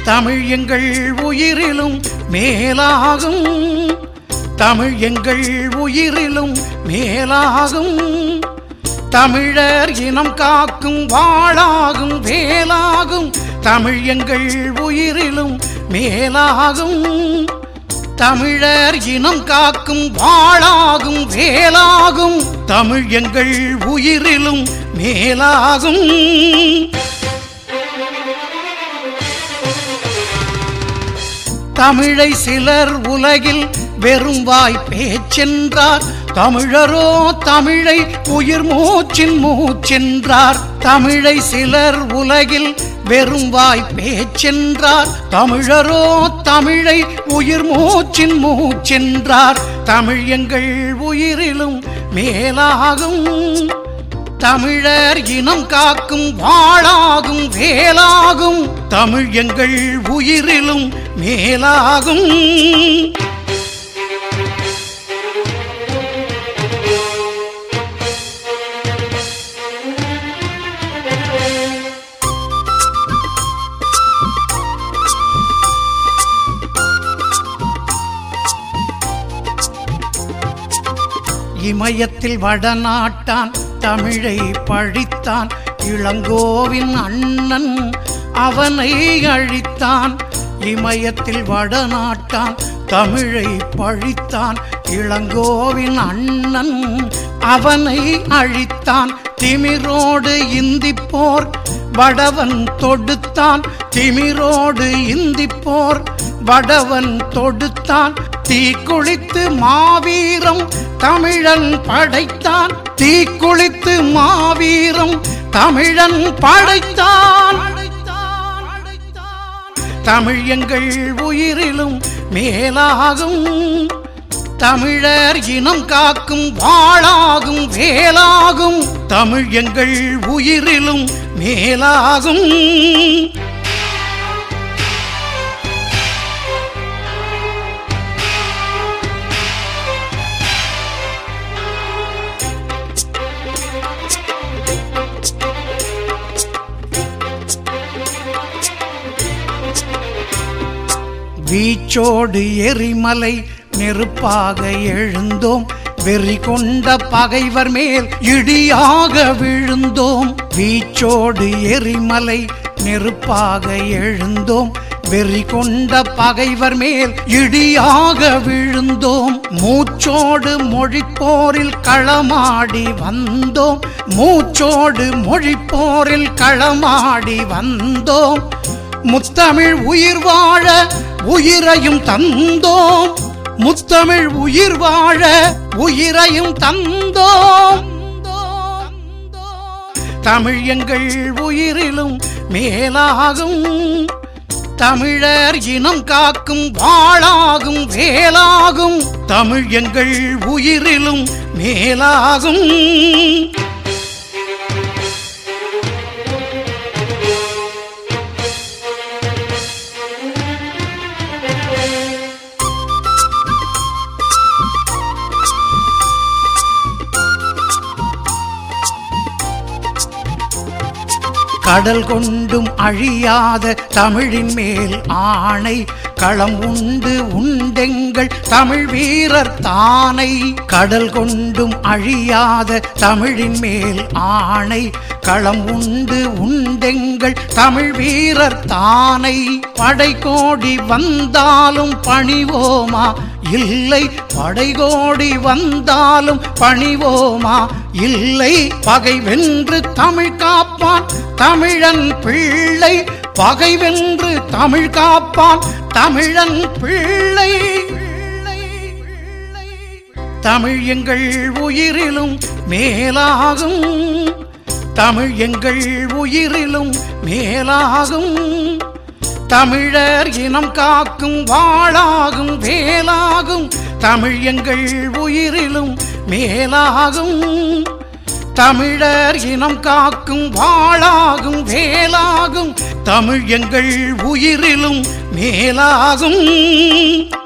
தமிழ் எங்கள் உயிரிலும் மேலாகும் தமிழ் எங்கள் உயிரிலும் மேலாகும் தமிழர் இனம் காக்கும் வாளாகும் வேலாகும் தமிழ் எங்கள் உயிரிலும் மேலாகும் தமிழர் இனம் காக்கும் வாளாகும் வேலாகும் தமிழ் எங்கள் உயிரிலும் மேலாகும் தமிழை சிலர் உலகில் வெறும் வாய் பேச்சென்றார் தமிழரோ தமிழை உயிர் மூச்சின் மூச்சென்றார் தமிழை சிலர் உலகில் வெறும் வாய் பேச்சென்றார் தமிழரோ தமிழை உயிர் மூச்சின் மூச்சென்றார் தமிழ் எங்கள் உயிரிலும் மேலாகும் தமிழர் இனம் காக்கும் வாளாகும் வேலாகும் தமிழ் எங்கள் உயிரிலும் மேலாகும் இமயத்தில் வடநாட்டான் தமிழை பழித்தான் இளங்கோவின் அண்ணன் அவனை அழித்தான் இமயத்தில் வடநாட்டான் தமிழை பழித்தான் இளங்கோவின் அண்ணன் அவனை அழித்தான் திமிரோடு இந்தி போர் வடவன் தொடுத்தான் திமிரோடு இந்தி போர் வடவன் தொடுத்தான் தீக்குளித்து மாவீரம் தமிழன் படைத்தான் தீக்குளித்து மாவீரம் தமிழன் படைத்தான் தமிழ் எங்கள் உயிரிலும் மேலாகும் தமிழர் இனம் காக்கும் வாளாகும் வேலாகும் தமிழ் எங்கள் உயிரிலும் மேலாகும் வீச்சோடு எரிமலை நெருப்பாக எழுந்தோம் வெறி கொண்ட பகைவர் மேல் இடியாக விழுந்தோம் வீச்சோடு எரிமலை நெருப்பாக எழுந்தோம் வெறி கொண்ட பகைவர் மேல் இடியாக விழுந்தோம் மூச்சோடு மொழிப்போரில் களமாடி வந்தோம் மூச்சோடு மொழிப்போரில் களமாடி வந்தோம் முத்தமிழ் உயிர் வாழ உயிரையும் தந்தோம் முத்தமிழ் உயிர் வாழ உயிரையும் தந்தோம் தமிழ் எங்கள் உயிரிலும் மேலாகும் தமிழர் இனம் காக்கும் வாளாகும் வேலாகும் தமிழ் எங்கள் உயிரிலும் மேலாகும் கடல் கொண்டும் அழியாத தமிழின் மேல் ஆணை களம் உண்டு உண்டெங்கள் தமிழ் வீரர் தானை கடல் கொண்டும் அழியாத தமிழின் மேல் ஆணை களம் உண்டு உண்டெங்கள் தமிழ் வீரர் தானை படைகோடி வந்தாலும் பணிவோமா இல்லை படைகோடி வந்தாலும் பணிவோமா இல்லை பகை வென்று தமிழ் காப்பான் தமிழன் பிள்ளை பகை வென்று தமிழ் காப்பான் தமிழன் பிள்ளை தமிழ் எங்கள் உயிரிலும் மேலாகும் தமிழ் எங்கள் உயிரிலும் மேலாகும் தமிழர் இனம் காக்கும் வாளாகும் வேலாகும் தமிழ் எங்கள் உயிரிலும் மேலாகும் தமிழர் இனம் காக்கும் வாளாகும் வேலாகும் தமிழ் எங்கள் உயிரிலும் மேலாகும்